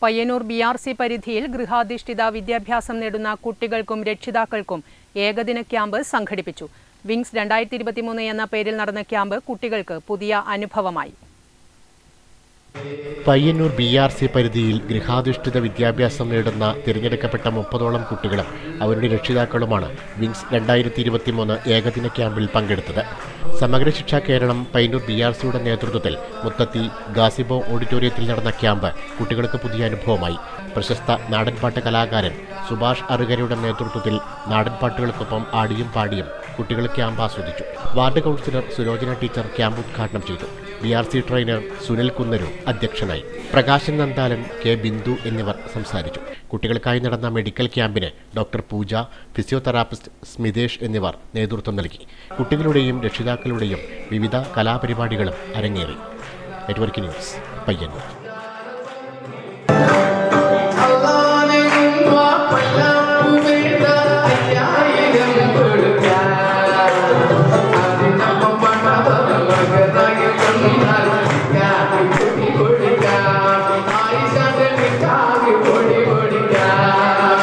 Payyanur B R C പരിധിയിൽ ഗൃഹാധിഷ്ഠിത വിദ്യാഭ്യാസം നേടുന്ന കുട്ടികൾക്കും രക്ഷിതാക്കൾക്കും ഏകദിന ക്യാമ്പ് സംഘടിപ്പിച്ചു വിങ്സ് രണ്ടായിരത്തി ഇരുപത്തിമൂന്ന് എന്ന പേരിൽ നടന്ന ക്യാമ്പ് കുട്ടികൾക്ക് പുതിയ അനുഭവമായി പയ്യന്നൂർ ബി ആർ സി പരിധിയിൽ ഗൃഹാധിഷ്ഠിത വിദ്യാഭ്യാസം നേടുന്ന തിരഞ്ഞെടുക്കപ്പെട്ട മുപ്പതോളം കുട്ടികളും അവരുടെ രക്ഷിതാക്കളുമാണ് വിങ്സ് രണ്ടായിരത്തി ഇരുപത്തിമൂന്ന് ഏകദിന ക്യാമ്പിൽ പങ്കെടുത്തത് സമഗ്ര ശിക്ഷ കേരളം പയ്യന്നൂർ ബി ആർ സിയുടെ നേതൃത്വത്തിൽ മുത്തത്തി ഗാസിബോ ഓഡിറ്റോറിയത്തിൽ നടന്ന ക്യാമ്പ് കുട്ടികൾക്ക് പുതിയ അനുഭവമായി പ്രശസ്ത നാടൻപാട്ട് കലാകാരൻ സുഭാഷ് അറുകരയുടെ നേതൃത്വത്തിൽ നാടൻപാട്ടുകൾക്കൊപ്പം ആടിയും പാടിയും കുട്ടികൾ ക്യാമ്പ് ആസ്വദിച്ചു ward councillor Sulochana teacher camp ഉദ്ഘാടനം ചെയ്തു B R C trainer Sunil Kunnaru അധ്യക്ഷനായി പ്രകാശൻ നന്ദാലൻ കെ ബിന്ദു എന്നിവർ സംസാരിച്ചു കുട്ടികൾക്കായി നടന്ന മെഡിക്കൽ ക്യാമ്പിന് ഡോക്ടർ പൂജ ഫിസിയോതെറാപ്പിസ്റ്റ് സ്മിതേഷ് എന്നിവർ നേതൃത്വം നൽകി കുട്ടികളുടെയും രക്ഷിതാക്കളുടെയും വിവിധ കലാപരിപാടികളും അരങ്ങേറി നെറ്റ്വർക്ക് ന്യൂസ് പയ്യന്നൂർ